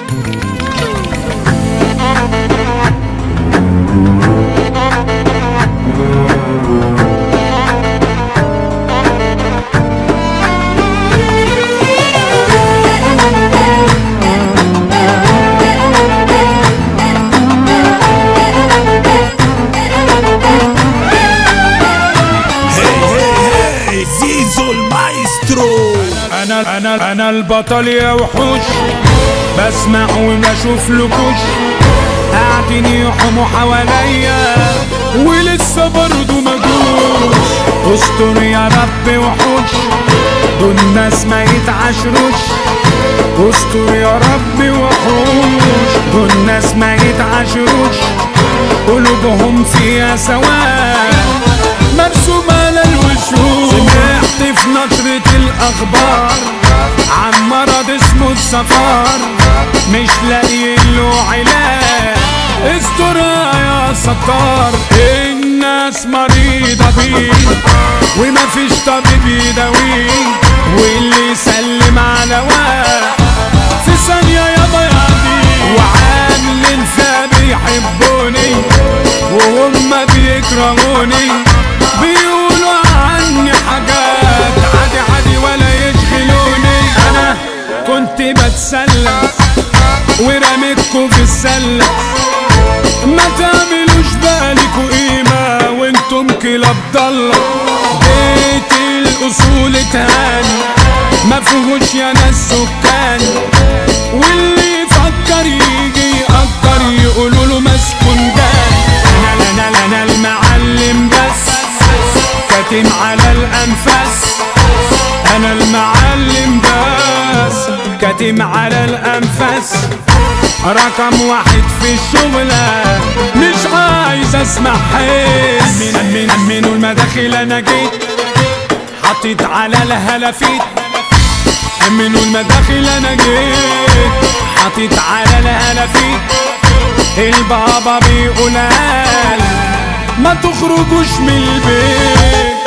هي زيزو المايسترو انا انا انا البطل يا وحوش بسمع وبشوف لكوش قاعدين يحموا حواليا ولسه برضه مجوش استر يا رب وحوش دول ناس ما يتعاشروش استر يا رب وحوش دول ناس ما يتعاشروش قلوبهم فيها سواد مرسومة على الوشوش سمعت في نشرة الأخبار عن مرض اسمه السفار مش لاقيين له علاج استرها يا ستار الناس مريضة بيه وما فيش طبيب يداويه واللي يسلم على واحد في ثانية يابا يعديه وعاملين فيها بيحبوني وهم بيكرهوني بيقولوا عني حاجات عادي عادي ولا يشغلوني انا كنت بتسلى ورميتكوا في السلة ما تعملوش بالكوا قيمة وانتم كلاب ضلة بيت الاصول اتهان ما فيهوش يا ناس سكان واللي يفكر يجي يأجر يقولوا له مسكون ده انا انا انا انا المعلم بس كاتم على الانفاس انا المعلم بس كاتم على الانفاس رقم واحد في الشغلة مش عايز اسمع حس من من امنوا المداخل انا جيت حطيت على الهلافيت امنوا المداخل انا جيت حطيت على الهلافيت البابا بيقول قال ما تخرجوش من البيت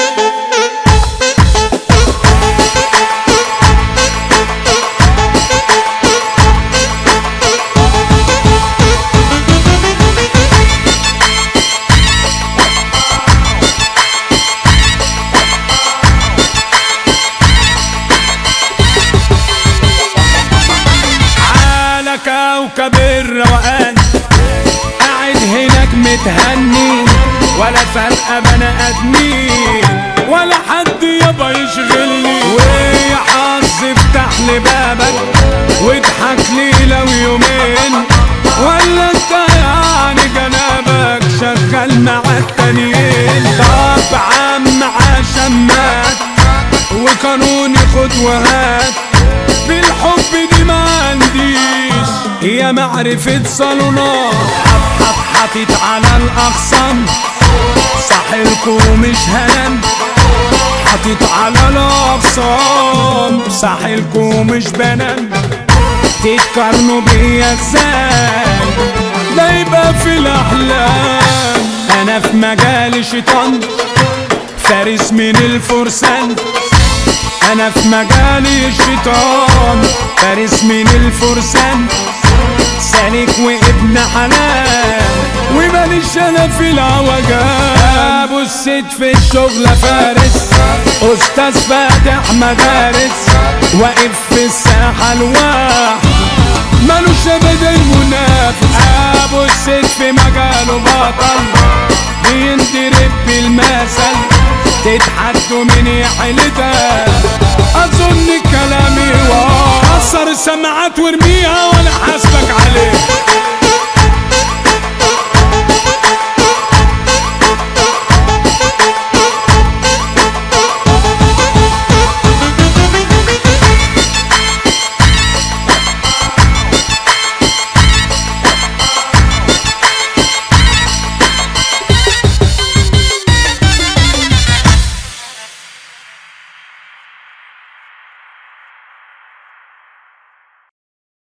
على كوكب الروقان قاعد هناك متهني ولا فرقة بني ادمين ولا حد يابا يشغلني ويا حظ افتح لي بابك واضحك لي لو يومين ولا انت يعني جنابك شغال مع التانيين طب عم عشمات وقانوني خد وهات بالحب دي ما عنديش هي معرفة صالونات حط حط حطيت على الأغصان ساحلكو مش هنام حطيت على الأغصان ساحلكو مش بنام تتقارنوا بيا ازاي ده يبقى في الأحلام أنا في مجال شيطان فارس من الفرسان انا في مجال الشيطان فارس من الفرسان سالك وابن حلال وماليش انا في العوجات ابو السيد في الشغل فارس استاذ فاتح مدارس واقف في الساحه الواحد ملوش ابدا منافس ابو السيد في مجاله بطل بينضرب بالمثل تتحدوا من يحلتها اظن كلامي واثر السماعات وارميها وانا حاسبك عليه